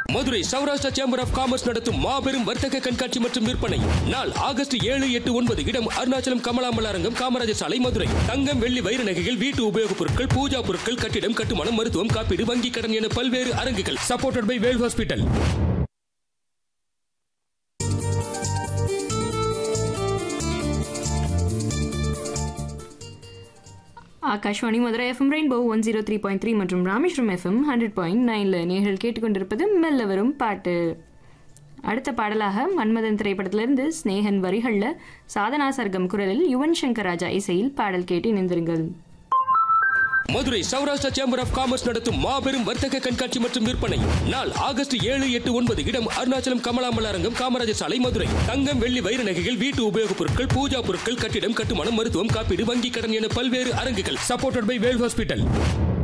Madurai Saurashtra chamber of commerce நடத்தும் மாபெரும் வர்த்தக கண்காட்சி மற்றும் விற்பனை நாள் ஆகஸ்ட் ஏழு எட்டு ஒன்பது இடம் அருணாச்சலம் கமலாம்பல் அரங்கம் காமராஜர் சாலை மதுரை தங்கம் வெள்ளி வைர நகைகள் வீட்டு உபயோகப் பொருட்கள் பூஜா பொருட்கள் கட்டிடம் கட்டுமானம் மருத்துவம் காப்பீடு வங்கி கடன் என பல்வேறு அரங்குகள் supported by Vel hospital Akashvani Madurai FM rainbow one zero three point three மற்றும் ராமேஸ்வரம் எஃப்எம் ஹண்ட்ரட் பாயிண்ட் நைனில் நீங்கள் கேட்டுக்கொண்டிருப்பது மெல்ல வரும் பாட்டு அடுத்த பாடலாக மன்மதன் திரைப்படத்திலிருந்து ஸ்னேகன் வரிகளில் சாதனா சர்க்கம் குரலில் யுவன் சங்கர் ராஜா இசையில் பாடல் கேட்டு இணைந்திருங்கள் Madurai Saurashtra chamber of commerce நடத்தும் மாபெரும் வர்த்தக கண்காட்சி மற்றும் விற்பனை நாள் ஆகஸ்ட் ஏழு எட்டு ஒன்பது இடம் அருணாச்சலம் கமலாம்பல் அரங்கம் காமராஜர் சாலை மதுரை தங்கம் வெள்ளி வைர நகைகள் வீட்டு உபயோகப் பொருட்கள் பூஜா பொருட்கள் கட்டிடம் கட்டுமானம் மருத்துவம் காப்பீடு வங்கி கடன் என பல்வேறு அரங்குகள் சப்போர்ட்டட் பை வேல் ஹாஸ்பிட்டல்